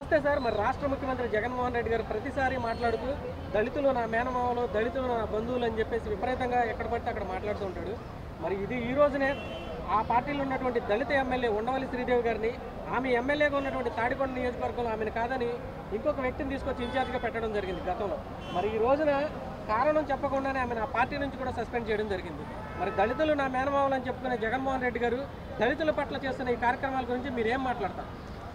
నమస్తే సార్ మరి రాష్ట్ర ముఖ్యమంత్రి జగన్మోహన్ రెడ్డి గారు ప్రతిసారి మాట్లాడుతూ దళితులు నా మేనమామలు దళితులు నా బంధువులు అని చెప్పేసి విపరీతంగా ఎక్కడ పడితే అక్కడ మాట్లాడుతూ ఉంటాడు మరి ఇది ఈ రోజునే ఆ పార్టీలో ఉన్నటువంటి దళిత ఎమ్మెల్యే ఉండవల్లి శ్రీదేవి గారిని ఆమె ఎమ్మెల్యేగా ఉన్నటువంటి తాడికొండ నియోజకవర్గంలో ఆమెను కాదని ఇంకొక వ్యక్తిని తీసుకొచ్చి ఇన్ఛార్జ్గా పెట్టడం జరిగింది గతంలో మరి ఈ రోజున కారణం చెప్పకుండానే ఆమెను ఆ పార్టీ నుంచి కూడా సస్పెండ్ చేయడం జరిగింది మరి దళితులు నా మేనమామలు అని చెప్పుకునే జగన్మోహన్ రెడ్డి గారు దళితుల పట్ల చేస్తున్న ఈ కార్యక్రమాల గురించి మీరు ఏం మాట్లాడతారు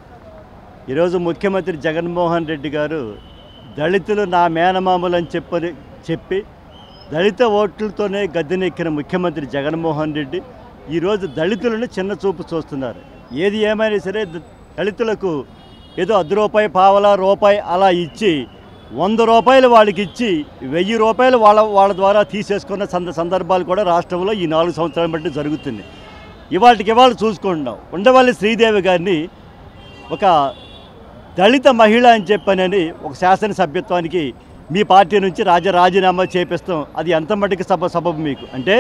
ఈరోజు ముఖ్యమంత్రి జగన్మోహన్ రెడ్డి గారు దళితులు నా మేనమామలు అని చెప్పని చెప్పి దళిత ఓట్లతోనే గద్దెనెక్కిన ముఖ్యమంత్రి జగన్మోహన్ రెడ్డి ఈరోజు దళితులను చిన్న చూపు చూస్తున్నారు ఏది ఏమైనా సరే ద- దళితులకు ఏదో అర్ధ రూపాయి పావలా రూపాయి అలా ఇచ్చి వంద రూపాయలు వాళ్ళకి ఇచ్చి వెయ్యి రూపాయలు వాళ్ళ వాళ్ళ ద్వారా తీసేసుకున్న సంద సందర్భాలు కూడా రాష్ట్రంలో ఈ నాలుగు సంవత్సరాల బట్టి జరుగుతుంది ఇవాళకి ఇవాళ చూసుకుంటున్నాం ఉండవల్లి శ్రీదేవి గారిని ఒక దళిత మహిళ అని చెప్పనని ఒక శాసనసభ్యత్వానికి మీ పార్టీ నుంచి రాజ రాజీనామా చేపిస్తాం అది ఎంత మటుకు సబ సబబు మీకు అంటే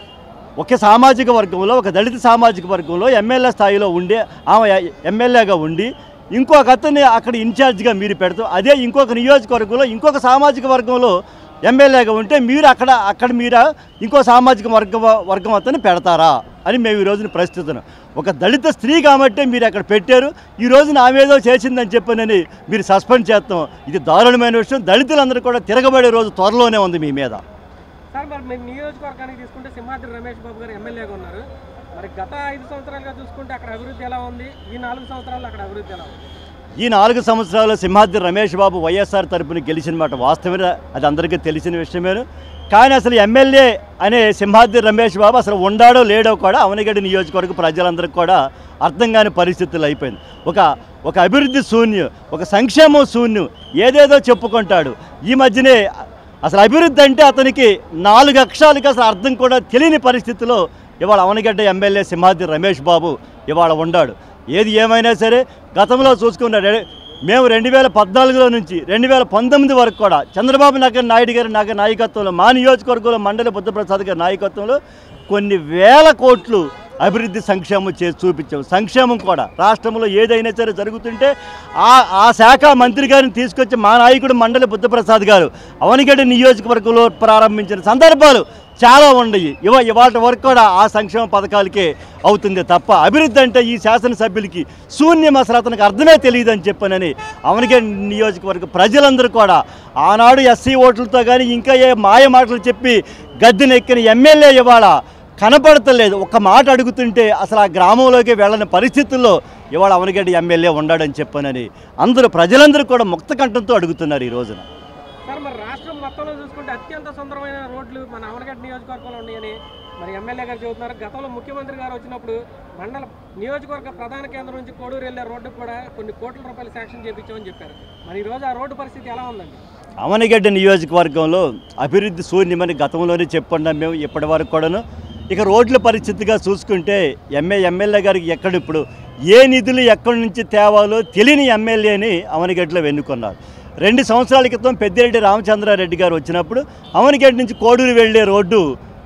ఒక సామాజిక వర్గంలో ఒక దళిత సామాజిక వర్గంలో ఎమ్మెల్యే స్థాయిలో ఉండి ఆమె ఎమ్మెల్యేగా ఉండి ఇంకొక అతన్ని అక్కడ ఇన్ఛార్జిగా మీరు పెడతాం అదే ఇంకొక నియోజకవర్గంలో ఇంకొక సామాజిక వర్గంలో ఎమ్మెల్యేగా ఉంటే మీరు అక్కడ అక్కడ మీరు ఇంకో సామాజిక వర్గం వర్గం అతన్ని పెడతారా అని మేము ఈ రోజున ప్రస్తుతం ఒక దళిత స్త్రీ కాబట్టి మీరు అక్కడ పెట్టారు ఈ రోజున ఆమె ఏదో చేసిందని చెప్పనని మీరు సస్పెండ్ చేస్తాం ఇది దారుణమైన విషయం దళితులందరూ కూడా తిరగబడే రోజు త్వరలోనే ఉంది మీ మీద సార్ మరి మీ నియోజకవర్గానికి తీసుకుంటే సింహాద్రి రమేష్ బాబు గారు ఎమ్మెల్యేగా ఉన్నారు మరి గత ఐదు సంవత్సరాలుగా చూసుకుంటే అక్కడ అభివృద్ధి ఎలా ఉంది ఈ నాలుగు సంవత్సరాల్లో అక్కడ అభివృద్ధి ఎలా ఉంది ఈ నాలుగు సంవత్సరాలు సింహాద్రి రమేష్ బాబు వైఎస్ఆర్ తరపున గెలిచిన మాట వాస్తవమే అది అందరికీ తెలిసిన విషయమేను కానీ అసలు ఎమ్మెల్యే అనే సింహాద్రి రమేష్ బాబు అసలు ఉండాడో లేడో కూడా అవనిగడ్డ నియోజకవర్గ ప్రజలందరికీ కూడా అర్థం కాని పరిస్థితులు అయిపోయింది ఒక ఒక అభివృద్ధి శూన్యం ఒక సంక్షేమం శూన్యం ఏదేదో చెప్పుకుంటాడు ఈ మధ్యనే అసలు అభివృద్ధి అంటే అతనికి నాలుగు అక్షరాలకి అసలు అర్థం కూడా తెలియని పరిస్థితిలో ఇవాళ అవనిగడ్డ ఎమ్మెల్యే సింహాద్రి రమేష్ బాబు ఇవాళ ఉండాడు ఏది ఏమైనా సరే గతంలో చూసుకున్నాడు మేము రెండు వేల పద్నాలుగులో నుంచి రెండు వేల పంతొమ్మిది వరకు కూడా చంద్రబాబు నాగర్ నాయుడు గారి నాగ నాయకత్వంలో మా నియోజకవర్గంలో మండలి బుద్ధప్రసాద్ గారి నాయకత్వంలో కొన్ని వేల కోట్లు అభివృద్ధి సంక్షేమం చేసి చూపించాం సంక్షేమం కూడా రాష్ట్రంలో ఏదైనా సరే జరుగుతుంటే ఆ ఆ శాఖ మంత్రి గారిని తీసుకొచ్చి మా నాయకుడు మండలి బుద్ధప్రసాద్ గారు అవనిగడ్డ నియోజకవర్గంలో ప్రారంభించిన సందర్భాలు చాలా ఉన్నాయి ఇవ ఇవాటి వరకు కూడా ఆ సంక్షేమ పథకాలకే అవుతుంది తప్ప అభివృద్ధి అంటే ఈ శాసనసభ్యులకి శూన్యం అసలు అతనికి అర్థమే తెలియదు అని చెప్పనని అవనిగడ్డ నియోజకవర్గ ప్రజలందరూ కూడా ఆనాడు ఎస్సీ ఓట్లతో కానీ ఇంకా ఏ మాయ మాటలు చెప్పి గద్దెనెక్కిన ఎమ్మెల్యే ఇవాళ కనపడతలేదు ఒక్క మాట అడుగుతుంటే అసలు ఆ గ్రామంలోకి వెళ్ళని పరిస్థితుల్లో ఇవాళ అవనగడ్డి ఎమ్మెల్యే ఉన్నాడని చెప్పనని అందరూ ప్రజలందరూ కూడా ముక్త కంఠంతో అడుగుతున్నారు ఈ రోజున సార్ మరి రాష్ట్రం మొత్తంలో చూసుకుంటే అత్యంత సుందరమైన రోడ్లు మన అవనగడ్డ నియోజకవర్గంలో ఉన్నాయని మరి ఎమ్మెల్యే గారు చెబుతున్నారు గతంలో ముఖ్యమంత్రి గారు వచ్చినప్పుడు మండల నియోజకవర్గ ప్రధాన కేంద్రం నుంచి కోడూరు వెళ్ళే రోడ్డుకు కూడా కొన్ని కోట్ల రూపాయలు శాంక్షన్ చేయించామని చెప్పారు మరి ఈ రోజు ఆ రోడ్డు పరిస్థితి ఎలా ఉందండి అవనగడ్డ నియోజకవర్గంలో అభివృద్ధి శూన్యమని గతంలోనే చెప్పుకున్నాం మేము ఇప్పటి వరకు కూడాను ఇక రోడ్ల పరిస్థితిగా చూసుకుంటే ఎంఏ ఎమ్మెల్యే గారికి ఎక్కడ ఇప్పుడు ఏ నిధులు ఎక్కడి నుంచి తేవాలో తెలియని ఎమ్మెల్యేని అవనగడ్డలో ఎన్నుకున్నారు రెండు సంవత్సరాల క్రితం పెద్దిరెడ్డి రామచంద్రారెడ్డి గారు వచ్చినప్పుడు అవనగడ్డ నుంచి కోడూరు వెళ్ళే రోడ్డు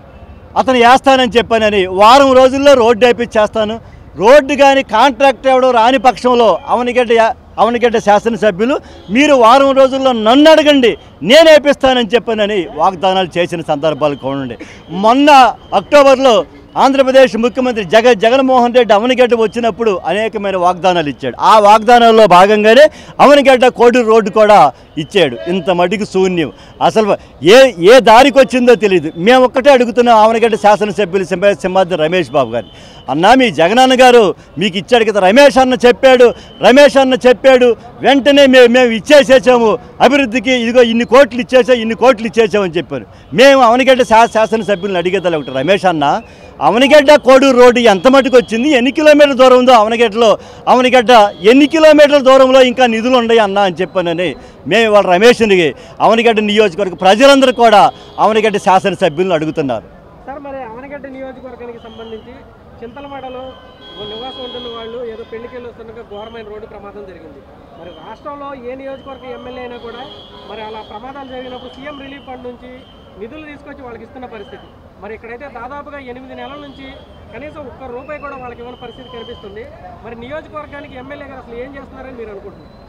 అతను వేస్తానని చెప్పానని వారం రోజుల్లో రోడ్డు వేయించేస్తాను రోడ్డు కానీ కాంట్రాక్ట్ ఎవడో రాని పక్షంలో అవనిగడ్డ అవనిగడ్డ శాసనసభ్యులు మీరు వారం రోజుల్లో నన్ను అడగండి నేను వేపిస్తానని చెప్పానని వాగ్దానాలు చేసిన సందర్భాలు కూడా ఉండే మొన్న అక్టోబర్లో ఆంధ్రప్రదేశ్ ముఖ్యమంత్రి జగ జగన్మోహన్ రెడ్డి అవనిగడ్డ వచ్చినప్పుడు అనేకమైన వాగ్దానాలు ఇచ్చాడు ఆ వాగ్దానాల్లో భాగంగానే అవనిగడ్డ కోడూరు రోడ్డు కూడా ఇచ్చాడు ఇంత మటుకు శూన్యం అసలు ఏ ఏ దారికి వచ్చిందో తెలియదు మేము ఒక్కటే అడుగుతున్నాం ఆవనగడ్డ శాసనసభ్యులు సింహ సింహాద్రి రమేష్ బాబు గారిని అన్నా మీ జగనన్న గారు మీకు ఇచ్చాడు కదా రమేష్ అన్న చెప్పాడు రమేష్ అన్న చెప్పాడు వెంటనే మేము మేము ఇచ్చేసేసాము అభివృద్ధికి ఇదిగో ఇన్ని కోట్లు ఇచ్చేసాం ఇన్ని కోట్లు ఇచ్చేసామని చెప్పారు మేము అవనగడ్డ శా శాసనసభ్యులను అడిగేదాలు ఒకటి రమేష్ అన్న అవనగడ్డ కోడూరు రోడ్డు ఎంత మటుకు వచ్చింది ఎన్ని కిలోమీటర్ల దూరం ఉందో అవనగడ్డలో అవనగడ్డ ఎన్ని కిలోమీటర్ల దూరంలో ఇంకా నిధులు ఉన్నాయి అన్న అని చెప్పానని మేము ఇవాళ రమేష్ని అవనగడ్డ నియోజకవర్గ ప్రజలందరూ కూడా అవనగడ్డ శాసనసభ్యులను అడుగుతున్నారు సార్ మరి అవనగడ్డ నియోజకవర్గానికి సంబంధించి చింతలవాడలో ఓ నివాసం ఉంటున్న వాళ్ళు ఏదో పెళ్లికెళ్ళి వస్తుండగా ఘోరమైన రోడ్డు ప్రమాదం జరిగింది మరి రాష్ట్రంలో ఏ నియోజకవర్గ ఎమ్మెల్యే అయినా కూడా మరి అలా ప్రమాదాలు జరిగినప్పుడు సీఎం రిలీఫ్ ఫండ్ నుంచి నిధులు తీసుకొచ్చి వాళ్ళకి ఇస్తున్న పరిస్థితి మరి ఇక్కడైతే దాదాపుగా ఎనిమిది నెలల నుంచి కనీసం ఒక్క రూపాయి కూడా వాళ్ళకి ఇవ్వని పరిస్థితి కనిపిస్తుంది మరి నియోజకవర్గానికి ఎమ్మెల్యే గారు అసలు ఏం చేస్తున్నారని మీరు అనుకుంటున్నారు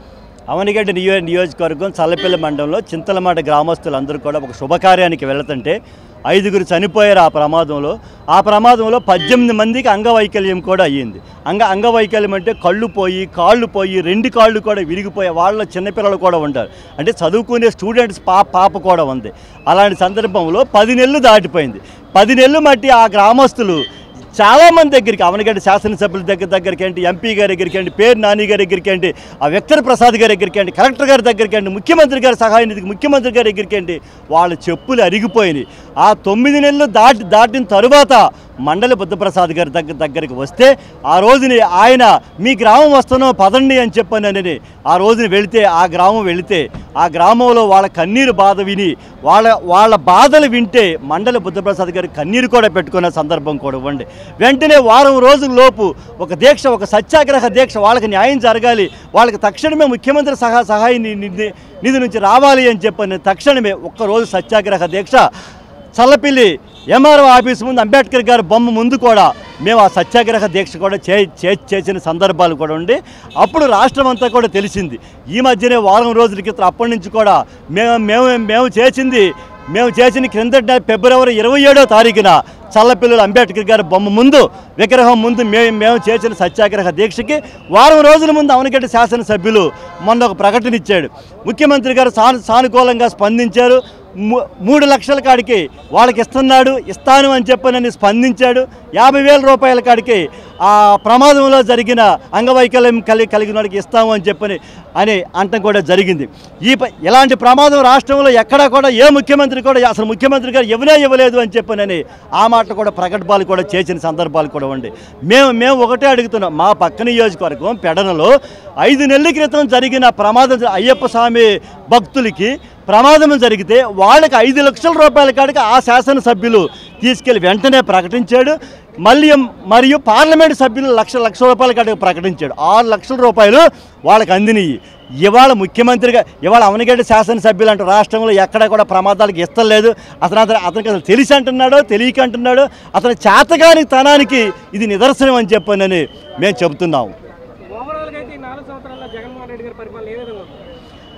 అవనిగడ్డ నియో నియోజకవర్గం చల్లపల్లి మండలంలో చింతలమాట గ్రామస్తులందరూ కూడా ఒక శుభకార్యానికి వెళుతుంటే ఐదుగురు చనిపోయారు ఆ ప్రమాదంలో ఆ ప్రమాదంలో పద్దెనిమిది మందికి అంగవైకల్యం కూడా అయ్యింది అంగ అంగవైకల్యం అంటే కళ్ళు పోయి కాళ్ళు పోయి రెండు కాళ్ళు కూడా విరిగిపోయి వాళ్ళ చిన్నపిల్లలు కూడా ఉంటారు అంటే చదువుకునే స్టూడెంట్స్ పా పాప కూడా ఉంది అలాంటి సందర్భంలో పది నెలలు దాటిపోయింది పది నెలలు మట్టి ఆ గ్రామస్తులు చాలామంది దగ్గరికి అవనగడ్డ శాసనసభ్యుల దగ్గర దగ్గరికి ఏంటి ఎంపీ గారి దగ్గరికి ఏంటి పేరు నాని గారి దగ్గరికి ఏంటి ఆ వెక్టర్ ప్రసాద్ గారి దగ్గరికి ఏంటి కలెక్టర్ గారి దగ్గరికి ఏంటి ముఖ్యమంత్రి గారి సహాయ నిధికి ముఖ్యమంత్రి గారి దగ్గరికి ఏంటి వాళ్ళ చెప్పులు అరిగిపోయినాయి ఆ తొమ్మిది నెలలు దాటి దాటిన తరువాత మండలి బుద్ధప్రసాద్ గారి దగ్గర దగ్గరికి వస్తే ఆ రోజుని ఆయన మీ గ్రామం వస్తున్నాం పదండి అని చెప్పానని ఆ రోజున వెళితే ఆ గ్రామం వెళితే ఆ గ్రామంలో వాళ్ళ కన్నీరు బాధ విని వాళ్ళ వాళ్ళ బాధలు వింటే మండలి బుద్ధప్రసాద్ గారి కన్నీరు కూడా పెట్టుకున్న సందర్భం కూడా ఇవ్వండి వెంటనే వారం రోజుల లోపు ఒక దీక్ష ఒక సత్యాగ్రహ దీక్ష వాళ్ళకి న్యాయం జరగాలి వాళ్ళకి తక్షణమే ముఖ్యమంత్రి సహా సహాయ ని- నిధి నిధి నుంచి రావాలి అని చెప్పని తక్షణమే ఒక్కరోజు సత్యాగ్రహ దీక్ష చల్లపిల్లి ఎంఆర్ఓ ఆఫీస్ ముందు అంబేద్కర్ గారి బొమ్మ ముందు కూడా మేము ఆ సత్యాగ్రహ దీక్ష కూడా చే చే- చేసిన సందర్భాలు కూడా ఉండి అప్పుడు రాష్ట్రం అంతా కూడా తెలిసింది ఈ మధ్యనే వారం రోజుల క్రితం అప్పటి నుంచి కూడా మేము మేము మేము చేసింది మేము చేసిన క్రిందటి నెల ఫిబ్రవరి ఇరవై ఏడో తారీఖున చల్లపిల్లలు అంబేద్కర్ గారి బొమ్మ ముందు విగ్రహం ముందు మేము మేము చేసిన సత్యాగ్రహ దీక్షకి వారం రోజుల ముందు అవనగడ్డ శాసనసభ్యులు మొన్న ఒక ప్రకటన ఇచ్చాడు ముఖ్యమంత్రి గారు సాను సానుకూలంగా స్పందించారు మూ- మూడు లక్షల కాడికి వాళ్ళకి ఇస్తున్నాడు ఇస్తాను అని చెప్పనని స్పందించాడు యాభై వేల రూపాయల కాడికి ఆ ప్రమాదంలో జరిగిన అంగవైకల్యం కలిగి కలిగిన వాడికి ఇస్తాము అని చెప్పని అని అంటం కూడా జరిగింది ఈ ప- ఇలాంటి ప్రమాదం రాష్ట్రంలో ఎక్కడా కూడా ఏ ముఖ్యమంత్రి కూడా అసలు ముఖ్యమంత్రి గారు ఇవ్వనే ఇవ్వలేదు అని చెప్పనని ఆ మాటలు కూడా ప్రకటనలు కూడా చేసిన సందర్భాలు కూడా ఉండి మేము మేము ఒకటే అడుగుతున్నాం మా పక్క నియోజకవర్గం పెడనలో ఐదు నెలల క్రితం జరిగిన ప్రమాదం అయ్యప్ప స్వామి భక్తులకి ప్రమాదం జరిగితే వాళ్ళకి ఐదు లక్షల రూపాయల కాడికి ఆ శాసనసభ్యులు తీసుకెళ్లి వెంటనే ప్రకటించాడు మళ్ళీ మరియు పార్లమెంట్ సభ్యులు లక్ష లక్ష రూపాయల కాడికి ప్రకటించాడు ఆరు లక్షల రూపాయలు వాళ్ళకి అందినయి ఇవాళ ముఖ్యమంత్రిగా ఇవాళ అవనగడ్డ శాసనసభ్యులు అంటూ రాష్ట్రంలో ఎక్కడ కూడా ప్రమాదాలకు ఇస్తలేదు అతను అతను అతనికి అసలు తెలిసి అంటున్నాడో తెలియక అంటున్నాడో అతని చేతగాని తనానికి ఇది నిదర్శనం అని చెప్పనని మేము చెబుతున్నాము ఓవరాల్గా అయితే ఈ నాలుగు సంవత్సరాల్లో జగన్మోహన్ రెడ్డి గారి పరిపాలన ఏ విధంగా ఉంది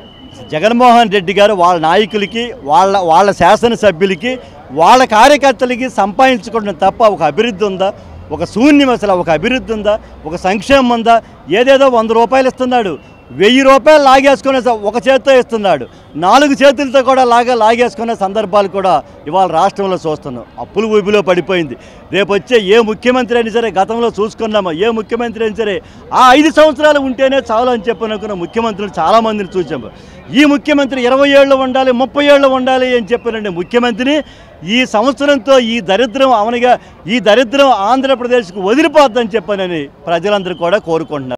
జగన్మోహన్ రెడ్డి గారు వాళ్ళ నాయకులకి వాళ్ళ వాళ్ళ శాసనసభ్యులకి వాళ్ళ కార్యకర్తలకి సంపాదించుకోవడం తప్ప ఒక అభివృద్ధి ఉందా ఒక శూన్యం అసలు ఒక అభివృద్ధి ఉందా ఒక సంక్షేమం ఉందా ఏదేదో వంద రూపాయలు ఇస్తున్నాడు వెయ్యి రూపాయలు లాగేసుకునే స- ఒక చేత్తో ఇస్తున్నాడు నాలుగు చేతులతో కూడా లాగా లాగేసుకునే సందర్భాలు కూడా ఇవాళ రాష్ట్రంలో చూస్తున్నాం అప్పులు ఊబిలో పడిపోయింది రేపు వచ్చే ఏ ముఖ్యమంత్రి అయినా సరే గతంలో చూసుకున్నామో ఏ ముఖ్యమంత్రి అయినా సరే ఆ ఐదు సంవత్సరాలు ఉంటేనే చాలు అని చెప్పనుకున్న ముఖ్యమంత్రులు చాలామందిని చూసాము ఈ ముఖ్యమంత్రి ఇరవై ఏళ్ళు ఉండాలి ముప్పై ఏళ్ళు ఉండాలి అని చెప్పినండి ముఖ్యమంత్రిని ఈ సంవత్సరంతో ఈ దరిద్రం అవనిగా ఈ దరిద్రం ఆంధ్రప్రదేశ్కు వదిలిపోద్దని చెప్పనని ప్రజలందరూ కూడా కోరుకుంటున్నారు